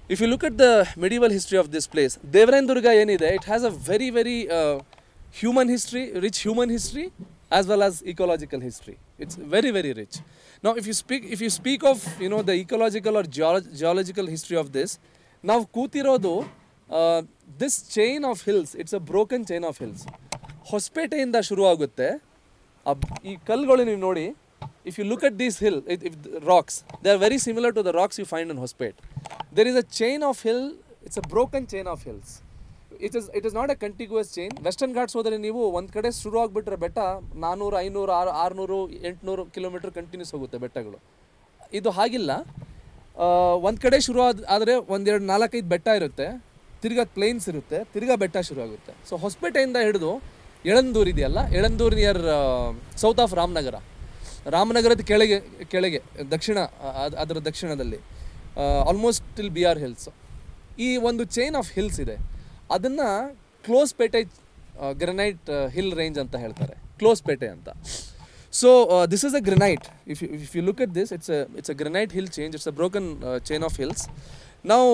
If you look at the medieval history of this place Devarayanadurga ಏನಿದೆ it has a very very human history rich human history as well as ecological history it's very very rich ನಾವು if you speak if you speak of you know the ecological or geological history of this ನಾವು ಕೂತಿರೋದು this chain of hills it's a broken chain of hills ಹೊಸಪೇಟೆಯಿಂದ ಶುರು ಆಗುತ್ತೆ ಆ ಬ್- ಈ ಕಲ್ಲುಗಳು ನೀವು ನೋಡಿ if you look at these hill if rocks they are very similar to the rocks you find in Hospet there is a chain of hill it's a broken chain of hills it is it is not a continuous chain Western Ghats ಹೋದರೆ ನೀವು ಒಂದು ಕಡೆ ಶುರು ಆಗಿಬಿಟ್ರೆ ಬೆಟ್ಟ ನಾನ್ನೂರು ಐನೂರು ಆರು ಆರುನೂರು ಎಂಟುನೂರು ಕಿಲೋಮೀಟರ್ ಕಂಟಿನ್ಯೂಸ್ ಹೋಗುತ್ತೆ ಬೆಟ್ಟಗಳು ಇದು ಹಾಗಿಲ್ಲ ಒಂದು ಕಡೆ ಶುರು ಆದ ಆದರೆ ಒಂದೆರಡು ನಾಲ್ಕೈದು ಬೆಟ್ಟ ಇರುತ್ತೆ ತಿರ್ಗಾ ಪ್ಲೇನ್ಸ್ ಇರುತ್ತೆ ತಿರ್ಗಾ ಬೆಟ್ಟ ಶುರು ಆಗುತ್ತೆ ಸೊ ಹೊಸಪೇಟೆಯಿಂದ ಹಿಡಿದು ಎಳಂದೂರು ಇದೆಯಲ್ಲ Yelandur near south of Ramanagara ರಾಮನಗರದ ಕೆಳಗೆ ಕೆಳಗೆ ದಕ್ಷಿಣ ಅದ್- ಅದರ ದಕ್ಷಿಣದಲ್ಲಿ almost till B R hills ಈ ಒಂದು ಚೈನ್ ಆಫ್ ಹಿಲ್ಸ್ ಇದೆ ಅದನ್ನು ಕ್ಲೋಸ್ ಪೇಟೆ ಗ್ರನೈಟ್ ಹಿಲ್ ರೇಂಜ್ ಅಂತ ಹೇಳ್ತಾರೆ ಕ್ಲೋಸ್ ಪೇಟೆ ಅಂತ so this is a granite if you if you look at this it's it's a granite hill change it's a broken chain of hills ನಾವು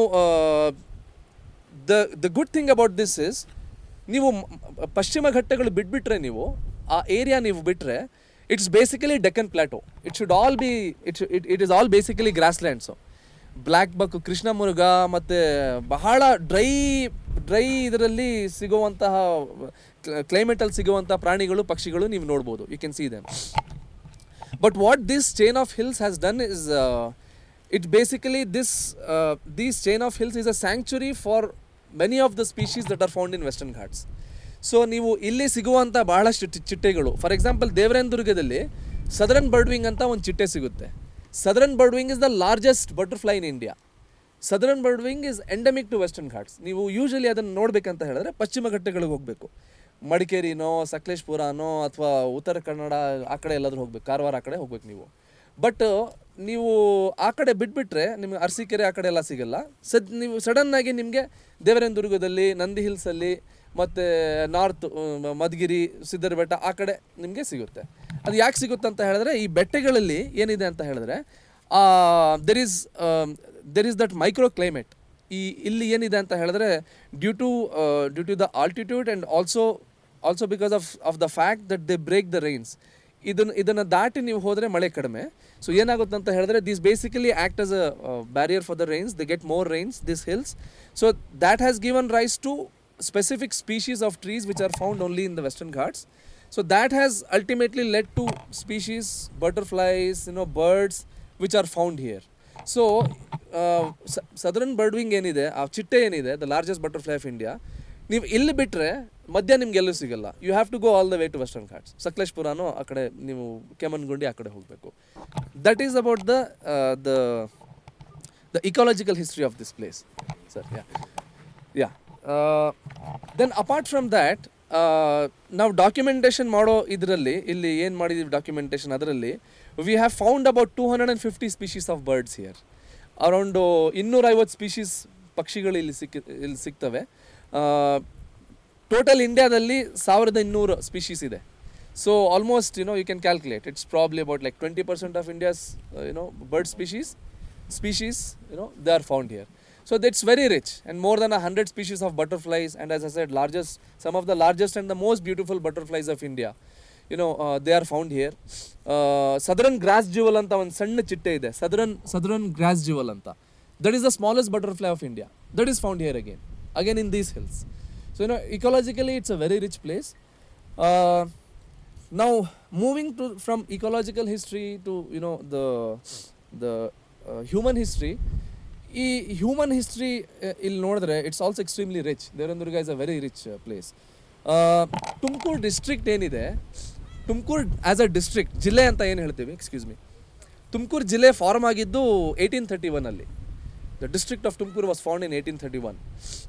the the good thing about this is ನೀವು ಮ- ಮ- ಪಶ್ಚಿಮ ಘಟ್ಟಗಳು ಬಿಟ್ಬಿಟ್ರೆ ನೀವು ಆ area ನೀವು ಬಿಟ್ಟರೆ it's basically Deccan plateau it should all be it it it is all basically grasslands blackbuck ಕೃಷ್ಣ ಮುರುಘ ಮತ್ತು ಬಹಳ ಡ್ರೈ ಡ್ರೈ ಇದರಲ್ಲಿ ಸಿಗುವಂತಹ ಕ್ಲೈಮೇಟಲ್ಲಿ ಸಿಗುವಂಥ ಪ್ರಾಣಿಗಳು ಪಕ್ಷಿಗಳು ನೀವು ನೋಡ್ಬೋದು you can see them But what this chain of hills has done is, uh, it basically this uh, this chain of hills is a sanctuary for many of the species that are found in Western Ghats. So ನೀವು ಇಲ್ಲಿ ಸಿಗುವಂಥ ಬಹಳಷ್ಟು ಚಿ- ಚಿಟ್ಟೆಗಳು for example ದೇವರಾಯನದುರ್ಗದಲ್ಲಿ southern birdwing ಅಂತ ಒಂದು ಚಿಟ್ಟೆ ಸಿಗುತ್ತೆ southern birdwing is the largest butterfly in India southern birdwing is endemic to Western Ghats ನೀವು ಯೂಶಲಿ ಅದನ್ನು ನೋಡಬೇಕಂತ ಹೇಳಿದ್ರೆ ಪಶ್ಚಿಮ ಘಟ್ಟಗಳಿಗೆ ಹೋಗಬೇಕು ಮಡಿಕೇರಿನೋ ಸಕಲೇಶ್ಪುರನೋ ಅಥವಾ ಉತ್ತರ ಕನ್ನಡ ಆ ಕಡೆ ಎಲ್ಲಾದ್ರೂ ಹೋಗ್ಬೇಕು ಕಾರವಾರ ಆ ಕಡೆ ಹೋಗ್ಬೇಕು ನೀವು ಬಟ್ ನೀವು ಆ ಕಡೆ ಬಿಟ್ಬಿಟ್ರೆ ನಿಮ್ಗೆ ಅರಸೀಕೆರೆ ಆ ಕಡೆ ಎಲ್ಲ ಸಿಗಲ್ಲ ಸದ್ ನೀವು ಸಡನ್ನಾಗಿ ನಿಮಗೆ ದೇವರೇಂದುರ್ಗದಲ್ಲಿ ನಂದಿ ಹಿಲ್ಸಲ್ಲಿ ಮತ್ತು ನಾರ್ತ್ ಮಧುಗಿರಿ ಸಿದ್ದರ ಬೆಟ್ಟ ಆ ಕಡೆ ನಿಮಗೆ ಸಿಗುತ್ತೆ ಅದು ಯಾಕೆ ಸಿಗುತ್ತೆ ಅಂತ ಹೇಳಿದ್ರೆ ಈ ಬೆಟ್ಟಗಳಲ್ಲಿ ಏನಿದೆ ಅಂತ ಹೇಳಿದ್ರೆ there is there is that micro climate ಈ ಇಲ್ಲಿ ಏನಿದೆ ಅಂತ ಹೇಳಿದ್ರೆ due to due to the altitude and also also because of of the fact that they break the rains ಇದನ್ನು ಇದನ್ನು ದಾಟಿ ನೀವು ಹೋದರೆ ಮಳೆ ಕಡಿಮೆ ಸೊ ಏನಾಗುತ್ತೆ ಅಂತ ಹೇಳಿದ್ರೆ this basically act as a barrier for the rains they get more rains this hills so that has given rise to specific species of trees which are found only in the western ghats so that has ultimately led to species butterflies you know birds which are found here so southern birdwing ಏನಿದೆ ಆ ಚಿಟ್ಟೆ ಏನಿದೆ the largest butterfly of India ನೀವು ಇಲ್ಲಿ ಬಿಟ್ಟರೆ ಮಧ್ಯ ನಿಮ್ಗೆ ಎಲ್ಲೂ ಸಿಗಲ್ಲ you have to go all the way to Western Ghats ಸಕಲೇಶ್ಪುರನೋ ಆ ಕಡೆ ನೀವು ಕೆಮ್ಮನ್ಗುಂಡಿ ಆ ಕಡೆ ಹೋಗಬೇಕು that is about the the the ecological history of this place sir yeah yeah then apart from that ನಾವು ಡಾಕ್ಯುಮೆಂಟೇಷನ್ ಮಾಡೋ ಇದರಲ್ಲಿ ಇಲ್ಲಿ ಏನು ಮಾಡಿದ್ದೀವಿ ಡಾಕ್ಯುಮೆಂಟೇಷನ್ ಅದರಲ್ಲಿ we have found about two hundred and fifty species of birds here around ಇನ್ನೂರೈವತ್ತು species ಪಕ್ಷಿಗಳು ಇಲ್ಲಿ ಸಿಕ್ಕಿ ಇಲ್ಲಿ ಸಿಗ್ತವೆ ಟೋಟಲ್ ಇಂಡಿಯಾದಲ್ಲಿ ಸಾವಿರದ ಇನ್ನೂರು ಸ್ಪೀಷೀಸ್ ಇದೆ so almost you know you can calculate it's probably about like twenty percent of India's you know bird species species you know they are found here so that's very rich and more than a hundred species of butterflies and as i said largest some of the largest and the most beautiful butterflies of india you know uh, they are found here uh, southern grass jewel ಅಂತ ಒಂದು ಸಣ್ಣ ಚಿಟ್ಟೆ ಇದೆ southern southern grass jewel ಅಂತ that is the smallest butterfly of india that is found here again again in these hills so you know ecologically it's a very rich place uh, now moving to from ecological history to you know the the uh, human history ಈ human history ಇಲ್ಲಿ ನೋಡಿದ್ರೆ it's also extremely rich Devarayadurga is a very rich place Tumakuru district ಏನಿದೆ Tumakuru as a district ಜಿಲ್ಲೆ ಅಂತ ಏನು ಹೇಳ್ತೀವಿ excuse me Tumakuru ಜಿಲ್ಲೆ form ಆಗಿದ್ದು ಏಯ್ಟೀನ್ ತರ್ಟಿ ಒನಲ್ಲಿ the district of Tumakuru was found in eighteen thirty one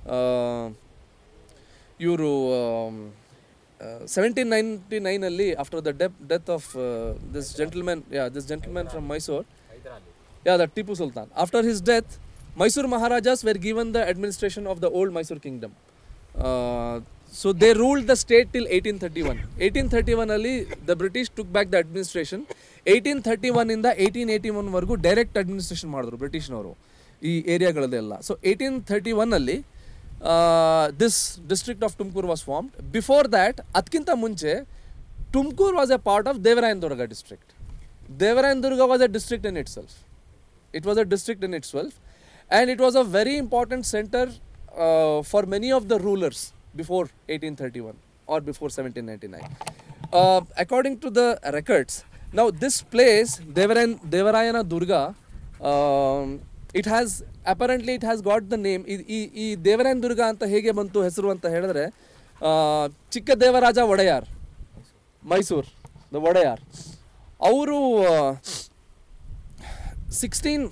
ಇವರು ಸೆವೆಂಟೀನ್ ನೈಂಟಿ ನೈನಲ್ಲಿ ಆಫ್ಟರ್ ದ ಡೆಪ್ death of this gentleman yeah this gentleman from Mysore Yeah, the Tipu Sultan. After his death, Mysore Maharajas were given the administration of the old Mysore kingdom. Uh, so they ruled the state till 1831. 1831 ಅಲ್ಲಿ the British took back the administration. 1831 ಇಂದ 1881 ವರೆಗೂ direct administration ಮಾಡಿದ್ರು ಬ್ರಿಟಿಷ್ನವರು ಈ ಏರಿಯಾಗಳಲ್ಲೆಲ್ಲ so eighteen thirty ಒನ್ನಲ್ಲಿ this district of Tumakuru was formed before that ಅದಕ್ಕಿಂತ ಮುಂಚೆ Tumakuru was a part of Devarayanadurga district Devarayanadurga was a district in itself it was a district in itself and it was a very important center uh, for many of the rulers before 1831 or before 1799 uh, according to the records now this place Devarayan, devarayana durga um, it has apparently it has got the name ಈ- ಈ ಈ ದೇವರಾಯನ ದುರ್ಗ ಅಂತ ಹೇಗೆ ಬಂತು ಹೆಸರು ಅಂತ ಹೇಳಿದ್ರೆ ಆ, ಚಿಕ್ಕ ದೇವರಾಜ ಒಡೆಯಾರ್ ಮೈಸೂರು ದ ಒಡೆಯಾರ್ ಅವರು ಸಿಕ್ಸ್ಟೀನ್